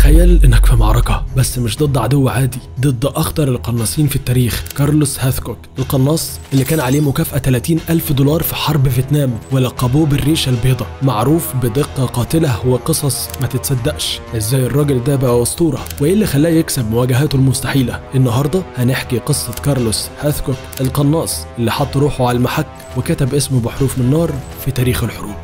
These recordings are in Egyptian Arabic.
تخيل انك في معركة بس مش ضد عدو عادي ضد اخطر القناصين في التاريخ كارلوس هاثكوك القناص اللي كان عليه مكافأة 30 ألف دولار في حرب فيتنام ولقبوه بالريشة البيضاء معروف بدقة قاتلة وقصص ما تتصدقش ازاي الراجل ده بقى أسطورة وايه اللي خلاه يكسب مواجهاته المستحيلة النهاردة هنحكي قصة كارلوس هاثكوك القناص اللي حط روحه على المحك وكتب اسمه بحروف من نار في تاريخ الحروب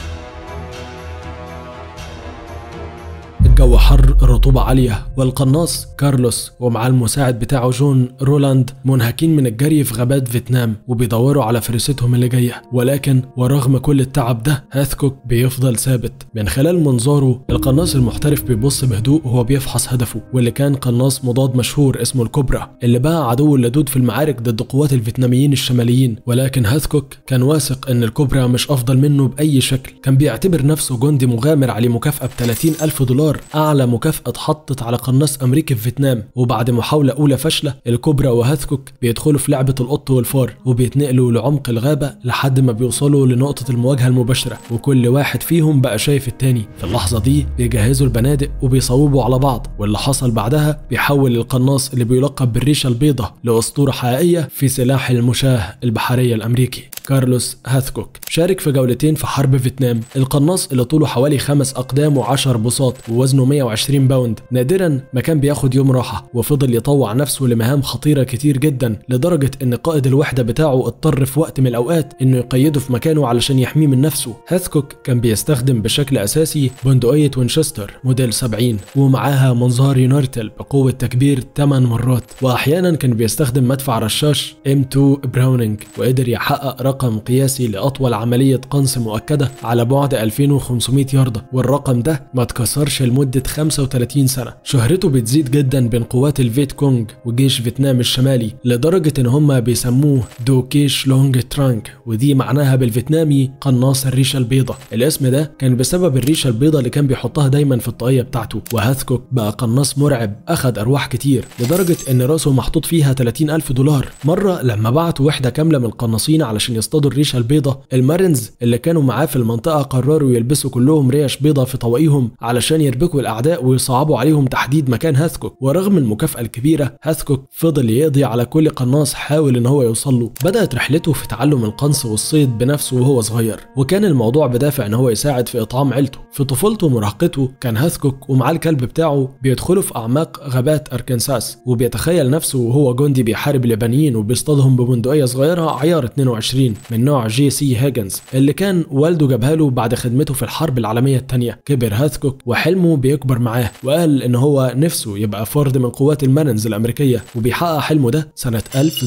الجو حر الرطوبة عالية والقناص كارلوس ومعاه المساعد بتاعه جون رولاند منهكين من الجري في غابات فيتنام وبيدوروا على فرستهم اللي جاية ولكن ورغم كل التعب ده هاثكوك بيفضل ثابت من خلال منظاره القناص المحترف بيبص بهدوء وهو بيفحص هدفه واللي كان قناص مضاد مشهور اسمه الكوبرا اللي بقى عدو اللدود في المعارك ضد قوات الفيتناميين الشماليين ولكن هاثكوك كان واثق ان الكوبرا مش افضل منه بأي شكل كان بيعتبر نفسه جندي مغامر عليه مكافأة ب 30 ألف دولار أعلى مكافأة اتحطت على قناص أمريكي في فيتنام وبعد محاولة أولى فاشلة الكوبرا وهاثكوك بيدخلوا في لعبة القط والفار وبيتنقلوا لعمق الغابة لحد ما بيوصلوا لنقطة المواجهة المباشرة وكل واحد فيهم بقى شايف التاني في اللحظة دي بيجهزوا البنادق وبيصوبوا على بعض واللي حصل بعدها بيحول القناص اللي بيلقب بالريشة البيضاء لأسطورة حقيقية في سلاح المشاة البحرية الأمريكي كارلوس هاثكوك شارك في جولتين في حرب فيتنام القناص اللي طوله حوالي خمس أقدام وعشر بساط ووزنه 120 باوند نادرا ما كان بياخد يوم راحة وفضل يطوع نفسه لمهام خطيرة كتير جدا لدرجة ان قائد الوحدة بتاعه اضطر في وقت من الأوقات انه يقيده في مكانه علشان يحميه من نفسه هاثكوك كان بيستخدم بشكل أساسي بندقية وينشستر موديل 70 ومعاها منظار يونارتل بقوة تكبير 8 مرات وأحيانا كان بيستخدم مدفع رشاش M2 براونينج وقدر يحقق رقم قياسي لأطول عملية قنص مؤكدة على بعد 2500 ياردة والرقم ده ما اتكسرش لمدة 35 سنة شهرته بتزيد جدا بين قوات الفيت كونج وجيش فيتنام الشمالي لدرجة ان هم بيسموه دوكيش لونج ترانك ودي معناها بالفيتنامي قناص الريشة البيضاء الاسم ده كان بسبب الريشة البيضاء اللي كان بيحطها دايما في الطاقية بتاعته وهاثكوك بقى قناص مرعب اخد ارواح كتير لدرجة ان راسه محطوط فيها 30 ألف دولار مرة لما بعتوا وحدة كاملة من القناصين علشان يصطادوا الريشة البيضاء المارينز اللي كانوا معاه في المنطقة قرروا يلبسوا كلهم ريش بيضاء في طواقيهم علشان يربكوا الأعداء ويصعبوا عليهم تحديد مكان هاثكوك ورغم المكافأة الكبيرة هاثكوك فضل يقضي على كل قناص حاول ان هو يوصل له بدأت رحلته في تعلم القنص والصيد بنفسه وهو صغير وكان الموضوع بدافع ان هو يساعد في إطعام عيلته في طفولته ومراهقته كان هاثكوك ومعاه الكلب بتاعه بيدخلوا في أعماق غابات أركنساس وبيتخيل نفسه وهو جندي بيحارب اليابانيين وبيصطادهم ببندقية صغيرة عيار 22 من نوع جي سي هاجنز اللي كان والده جابها له بعد خدمته في الحرب العالمية الثانية كبر هاثكوك وحلمه بيكبر معاه وقال ان هو نفسه يبقى فرد من قوات الماننز الامريكيه وبيحقق حلمه ده سنه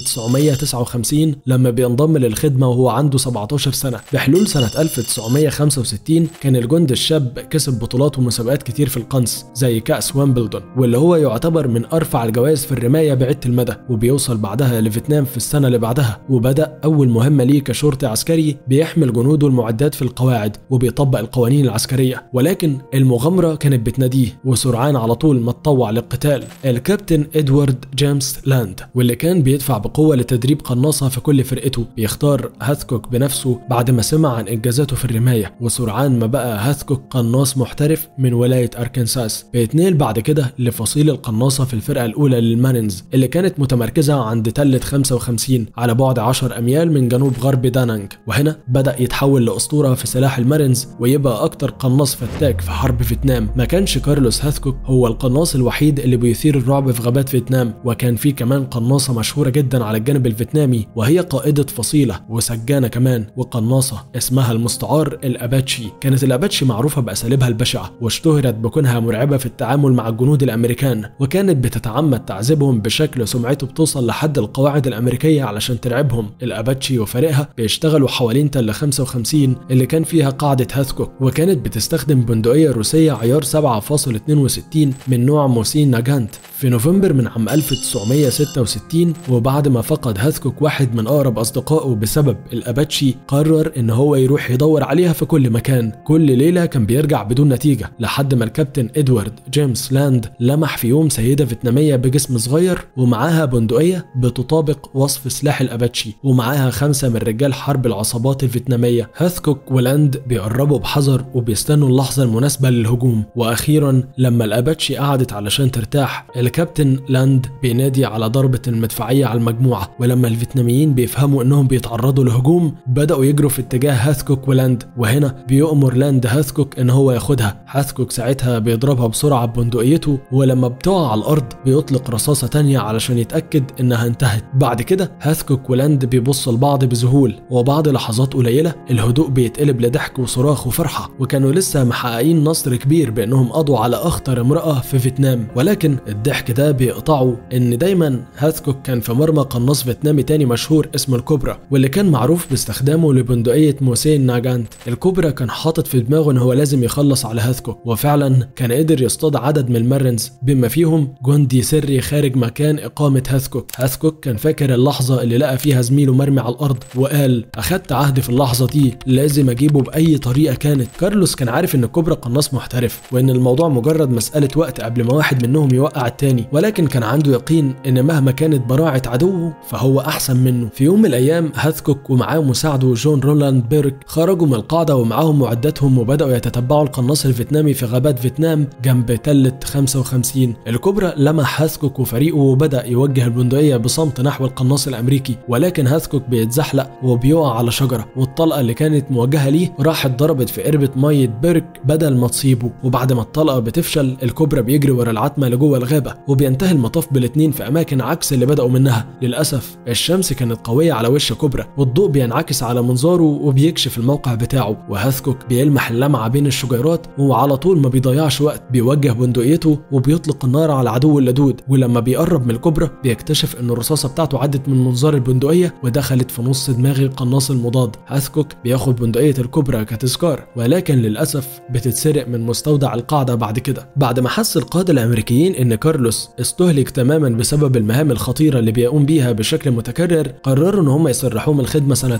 1959 لما بينضم للخدمه وهو عنده 17 سنه بحلول سنه 1965 كان الجند الشاب كسب بطولات ومسابقات كتير في القنص زي كاس وامبلدون واللي هو يعتبر من ارفع الجوائز في الرمايه بعده المدى وبيوصل بعدها لفيتنام في السنه اللي بعدها وبدا اول مهمه ليه كشرطي عسكري بيحمل جنوده المعدات في القواعد وبيطبق القوانين العسكريه ولكن المغامره كانت بتناديه وسرعان على طول ما اتطوع للقتال الكابتن ادوارد جيمس لاند واللي كان بيدفع بقوه لتدريب قناصه في كل فرقته بيختار هاثكوك بنفسه بعد ما سمع عن انجازاته في الرمايه وسرعان ما بقى هاثكوك قناص محترف من ولايه اركنساس بيتنقل بعد كده لفصيل القناصه في الفرقه الاولى للماننز اللي كانت متمركزه عند تله 55 على بعد 10 اميال من جنوب غرب دانانج وهنا بدا يتحول لاسطوره في سلاح المارينز ويبقى اكتر قناص فتاك في حرب فيتنام ما كانش كارلوس هاثكوك هو القناص الوحيد اللي بيثير الرعب في غابات فيتنام وكان في كمان قناصه مشهوره جدا على الجانب الفيتنامي وهي قائده فصيله وسجانه كمان وقناصه اسمها المستعار الاباتشي كانت الاباتشي معروفه باساليبها البشعه واشتهرت بكونها مرعبه في التعامل مع الجنود الامريكان وكانت بتتعمد تعذيبهم بشكل سمعته بتوصل لحد القواعد الامريكيه علشان ترعبهم الاباتشي وفريقها بيشتغلوا حوالين تله 55 اللي كان فيها قاعده هاثكوك وكانت بتستخدم بندقيه روسيه عيار 7.62 من نوع موسين ناجانت في نوفمبر من عام 1966 وبعد ما فقد هاثكوك واحد من أقرب أصدقائه بسبب الأباتشي قرر إن هو يروح يدور عليها في كل مكان كل ليلة كان بيرجع بدون نتيجة لحد ما الكابتن إدوارد جيمس لاند لمح في يوم سيدة فيتنامية بجسم صغير ومعاها بندقية بتطابق وصف سلاح الأباتشي ومعاها خمسة من رجال حرب العصابات الفيتنامية هاثكوك ولاند بيقربوا بحذر وبيستنوا اللحظة المناسبة للهجوم وأخيرا واخيرا لما الاباتشي قعدت علشان ترتاح الكابتن لاند بينادي على ضربة المدفعية على المجموعة ولما الفيتناميين بيفهموا انهم بيتعرضوا لهجوم بدأوا يجروا في اتجاه هاثكوك ولاند وهنا بيؤمر لاند هاثكوك ان هو ياخدها هاثكوك ساعتها بيضربها بسرعة ببندقيته ولما بتقع على الارض بيطلق رصاصة تانية علشان يتأكد انها انتهت بعد كده هاثكوك ولاند بيبصوا لبعض بذهول وبعد لحظات قليلة الهدوء بيتقلب لضحك وصراخ وفرحة وكانوا لسه محققين نصر كبير بانهم قضوا على اخطر امرأة في فيتنام ولكن الضحك ده بيقطعه ان دايما هاثكوك كان في مرمى قناص فيتنامي تاني مشهور اسمه الكوبرا واللي كان معروف باستخدامه لبندقية موسين ناجانت الكوبرا كان حاطط في دماغه ان هو لازم يخلص على هاثكوك وفعلا كان قدر يصطاد عدد من المارنز بما فيهم جندي سري خارج مكان اقامة هاثكوك هاثكوك كان فاكر اللحظة اللي لقى فيها زميله مرمي على الارض وقال اخدت عهد في اللحظة دي لازم اجيبه باي طريقة كانت كارلوس كان عارف ان كوبرا قناص محترف وان الموضوع مجرد مسألة وقت قبل ما واحد منهم يوقع التاني ولكن كان عنده يقين ان مهما كانت براعة عدوه فهو احسن منه في يوم من الايام هاثكوك ومعاه مساعده جون رولاند بيرك خرجوا من القاعدة ومعاهم معداتهم وبدأوا يتتبعوا القناص الفيتنامي في غابات فيتنام جنب تلة 55 الكوبرا لمح هاثكوك وفريقه وبدأ يوجه البندقية بصمت نحو القناص الامريكي ولكن هاثكوك بيتزحلق وبيقع على شجرة والطلقة اللي كانت موجهة ليه راحت ضربت في قربة مية بيرك بدل ما تصيبه وبعد ما الطلقة بتفشل الكوبرا بيجري ورا العتمة لجوه الغابة وبينتهي المطاف بالاتنين في أماكن عكس اللي بدأوا منها للأسف الشمس كانت قوية على وش كوبرا والضوء بينعكس على منظاره وبيكشف الموقع بتاعه وهاثكوك بيلمح اللمعة بين الشجيرات وعلى طول ما بيضيعش وقت بيوجه بندقيته وبيطلق النار على العدو اللدود ولما بيقرب من الكوبرا بيكتشف ان الرصاصة بتاعته عدت من منظار البندقية ودخلت في نص دماغ القناص المضاد هاثكوك بياخد بندقية الكوبرا كتذكار ولكن للأسف بتتسرق من مستودع القاعدة بعد كده بعد ما حس القادة الأمريكيين إن كارلوس استهلك تماما بسبب المهام الخطيرة اللي بيقوم بيها بشكل متكرر قرروا إن هم يسرحوه من الخدمة سنة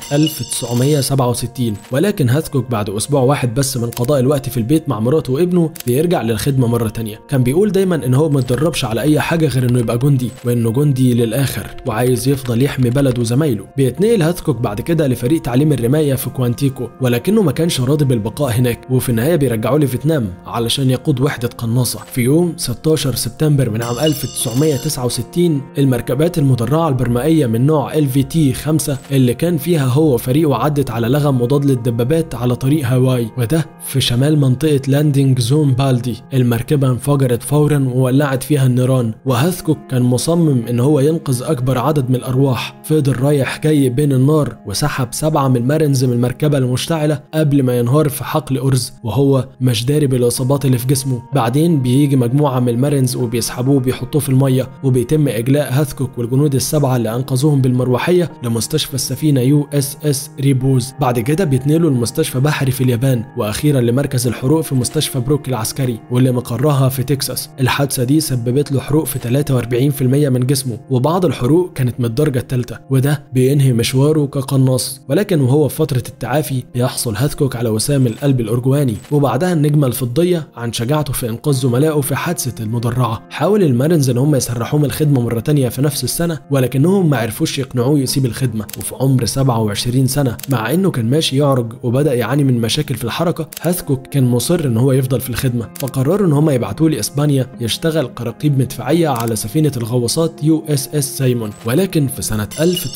1967 ولكن هاثكوك بعد أسبوع واحد بس من قضاء الوقت في البيت مع مراته وابنه بيرجع للخدمة مرة تانية كان بيقول دايما إن هو متدربش على أي حاجة غير إنه يبقى جندي وإنه جندي للآخر وعايز يفضل يحمي بلده وزمايله بيتنقل هاثكوك بعد كده لفريق تعليم الرماية في كوانتيكو ولكنه ما كانش راضي بالبقاء هناك وفي النهاية بيرجعوه لفيتنام علشان يقود وحدة قناصة في يوم 16 سبتمبر من عام 1969 المركبات المدرعة البرمائية من نوع ال في تي 5 اللي كان فيها هو وفريقه عدت على لغم مضاد للدبابات على طريق هاواي وده في شمال منطقة لاندنج زون بالدي المركبة انفجرت فورا وولعت فيها النيران وهاثكوك كان مصمم ان هو ينقذ اكبر عدد من الارواح فضل رايح جاي بين النار وسحب سبعة من المارنز من المركبة المشتعلة قبل ما ينهار في حقل أرز وهو مش داري بالاصابات اللي في جسمه بعدين بيجي مجموعه من المارنز وبيسحبوه وبيحطوه في الميه وبيتم اجلاء هاثكوك والجنود السبعه اللي انقذوهم بالمروحيه لمستشفى السفينه يو اس اس ريبوز بعد كده بيتنقلوا لمستشفى بحري في اليابان واخيرا لمركز الحروق في مستشفى بروك العسكري واللي مقرها في تكساس الحادثه دي سببت له حروق في 43% من جسمه وبعض الحروق كانت من الدرجه الثالثه وده بينهي مشواره كقناص ولكن وهو في فتره التعافي بيحصل هاثكوك على وسام القلب الارجواني وبعدها النجمه الفضيه عن شجاعته في انقاذ زملائه في حادثه المدرعه حاول المارنز ان هم يسرحوه من الخدمه مره تانية في نفس السنه ولكنهم ما عرفوش يقنعوه يسيب الخدمه وفي عمر 27 سنه مع انه كان ماشي يعرج وبدا يعاني من مشاكل في الحركه هاثكوك كان مصر ان هو يفضل في الخدمه فقرروا ان هم يبعتوه لاسبانيا يشتغل كرقيب مدفعيه على سفينه الغواصات يو اس اس سايمون ولكن في سنه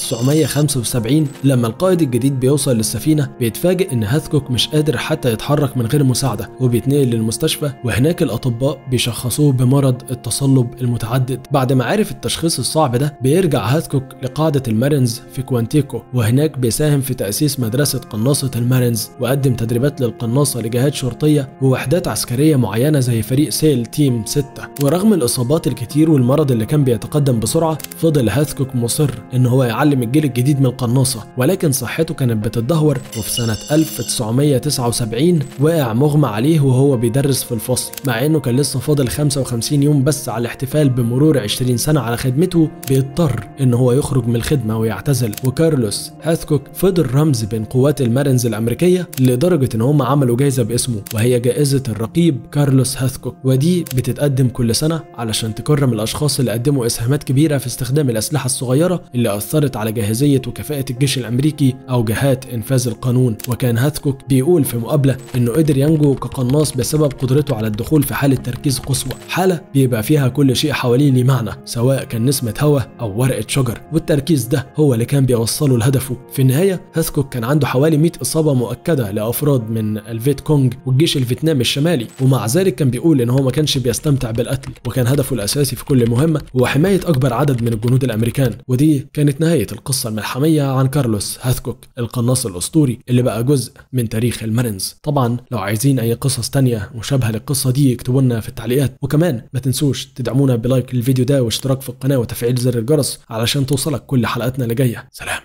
1975 لما القائد الجديد بيوصل للسفينه بيتفاجئ ان هاثكوك مش قادر حتى يتحرك من غير مساعده وبيتنقل للمستشفى وهناك الاطباء بيشخصوه بمرض التصلب المتعدد بعد ما عرف التشخيص الصعب ده بيرجع هاثكوك لقاعده المارنز في كوانتيكو وهناك بيساهم في تاسيس مدرسه قناصه المارنز وقدم تدريبات للقناصه لجهات شرطيه ووحدات عسكريه معينه زي فريق سيل تيم 6 ورغم الاصابات الكتير والمرض اللي كان بيتقدم بسرعه فضل هاثكوك مصر ان هو يعلم الجيل الجديد من القناصه ولكن صحته كانت بتتدهور وفي سنه 1979 وقع مغمى عليه وهو بيدرس في الفصل مع انه كان لسه فاضل 55 يوم بس على الاحتفال بمرور 20 سنه على خدمته بيضطر ان هو يخرج من الخدمه ويعتزل وكارلوس هاثكوك فضل رمز بين قوات المارنز الامريكيه لدرجه ان هم عملوا جايزه باسمه وهي جائزه الرقيب كارلوس هاثكوك ودي بتتقدم كل سنه علشان تكرم الاشخاص اللي قدموا اسهامات كبيره في استخدام الاسلحه الصغيره اللي اثرت على جاهزيه وكفاءه الجيش الامريكي او جهات انفاذ القانون وكان هاثكوك بيقول في مقابله انه قدر ينجو كقناص بسبب قدرته قدرته على الدخول في حالة تركيز قصوى حالة بيبقى فيها كل شيء حواليه ليه معنى سواء كان نسمة هواء أو ورقة شجر والتركيز ده هو اللي كان بيوصله لهدفه في النهاية هاثكوك كان عنده حوالي 100 إصابة مؤكدة لأفراد من الفيت كونج والجيش الفيتنامي الشمالي ومع ذلك كان بيقول إن هو ما كانش بيستمتع بالقتل وكان هدفه الأساسي في كل مهمة هو حماية أكبر عدد من الجنود الأمريكان ودي كانت نهاية القصة الملحمية عن كارلوس هاثكوك القناص الأسطوري اللي بقى جزء من تاريخ المارينز طبعا لو عايزين أي قصص تانية مشابهة للقصة دي اكتبوا لنا في التعليقات وكمان ما تنسوش تدعمونا بلايك للفيديو ده واشتراك في القناة وتفعيل زر الجرس علشان توصلك كل حلقاتنا اللي جاية سلام